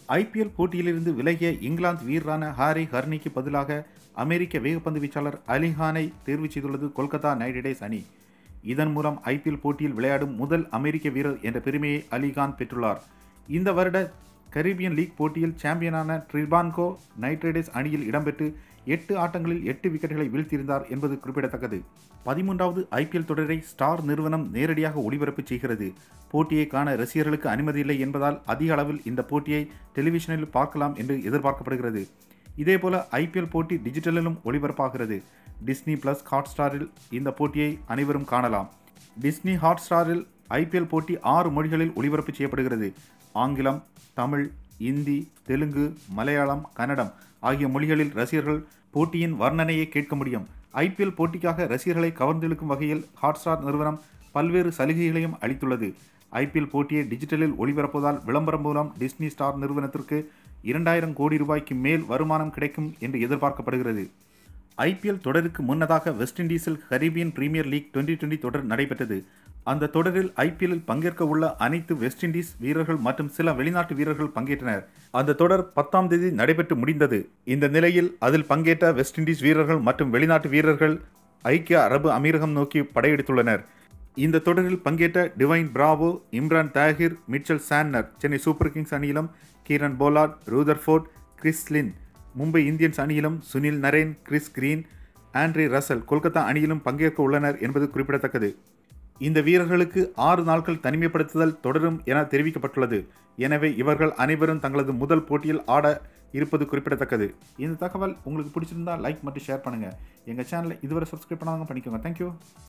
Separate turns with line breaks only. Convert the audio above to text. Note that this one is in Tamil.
ஐபிஎல் போட்டியிலிருந்து விலகிய இங்கிலாந்து வீரரான ஹாரி ஹர்னிக்கு பதிலாக அமெரிக்க வேகப்பந்து வீச்சாளர் அலிஹானை தேர்வு செய்துள்ளது கொல்கத்தா நைட் ரைடர்ஸ் அணி இதன் மூலம் ஐபிஎல் போட்டியில் விளையாடும் முதல் அமெரிக்க வீரர் என்ற பெருமையை அலிகான் பெற்றுள்ளார் இந்த வருட கரீபியன் லீக் போட்டியில் சாம்பியனான ட்ரிபான்கோ நைட் ரைடர்ஸ் அணியில் இடம்பெற்று எட்டு ஆட்டங்களில் எட்டு விக்கெட்டுகளை வீழ்த்தியிருந்தார் என்பது குறிப்பிடத்தக்கது பதிமூன்றாவது ஐபிஎல் தொடரை ஸ்டார் நிறுவனம் நேரடியாக ஒளிபரப்பு செய்கிறது போட்டியை காண ரசிகர்களுக்கு அனுமதி இல்லை என்பதால் அதிக அளவில் இந்த போட்டியை டெலிவிஷனில் பார்க்கலாம் என்று எதிர்பார்க்கப்படுகிறது இதேபோல ஐபிஎல் போட்டி டிஜிட்டலிலும் ஒளிபரப்பாகிறது டிஸ்னி பிளஸ் ஹாட் ஸ்டாரில் இந்த போட்டியை அனைவரும் காணலாம் டிஸ்னி ஹாட் ஸ்டாரில் ஐபிஎல் போட்டி ஆறு மொழிகளில் ஒளிபரப்பு செய்யப்படுகிறது ஆங்கிலம் தமிழ் இந்தி தெலுங்கு மலையாளம் கன்னடம் ஆகிய மொழிகளில் ரசிகர்கள் போட்டியின் வர்ணனையை கேட்க முடியும் ஐபிஎல் போட்டிக்காக ரசிகர்களை கவர்ந்தெழுக்கும் வகையில் ஹாட்ஸ்டார் நிறுவனம் பல்வேறு சலுகைகளையும் அளித்துள்ளது ஐபிஎல் போட்டியை டிஜிட்டலில் ஒளிபரப்புவதால் விளம்பரம் மூலம் டிஸ்னி ஸ்டார் நிறுவனத்திற்கு இரண்டாயிரம் கோடி ரூபாய்க்கு மேல் வருமானம் கிடைக்கும் என்று எதிர்பார்க்கப்படுகிறது ஐபிஎல் தொடருக்கு முன்னதாக வெஸ்ட் இண்டீஸில் Caribbean premier league twenty twenty தொடர் நடைபெற்றது அந்த தொடரில் ஐபிஎல்லில் பங்கேற்க உள்ள அனைத்து வெஸ்ட் இண்டீஸ் வீரர்கள் மற்றும் சில வெளிநாட்டு வீரர்கள் பங்கேற்றனர் அந்த தொடர் பத்தாம் தேதி நடைபெற்று முடிந்தது இந்த நிலையில் அதில் பங்கேற்ற வெஸ்ட் இண்டீஸ் வீரர்கள் மற்றும் வெளிநாட்டு வீரர்கள் ஐக்கிய அரபு அமீரகம் நோக்கி படையெடுத்துள்ளனர் இந்த தொடரில் பங்கேற்ற Dwayne Bravo Imran Tahir Mitchell Santner Chennai super kings அணியிலும் Kieron Pollard Rutherford Chris Lynn Mumbai Indians அணியிலும் Sunil Narine Chris Green Andre Russell Kolkata அணியிலும் பங்கேற்க உள்ளனர் என்பது குறிப்பிடத்தக்கது இந்த வீரர்களுக்கு ஆறு நாட்கள் தனிமைப்படுத்துதல் தொடரும் என தெரிவிக்கப்பட்டுள்ளது எனவே இவர்கள் அனைவரும் தங்களது முதல் போட்டியில் ஆட இருப்பது குறிப்பிடத்தக்கது இந்த தகவல் உங்களுக்கு பிடிச்சிருந்தா லைக் மற்றும் ஷேர் பண்ணுங்கள் எங்கள் சேனலை இதுவரை சப்ஸ்கிரைப் பண்ணாதவங்க பண்ணிக்கோங்க தேங்க்யூ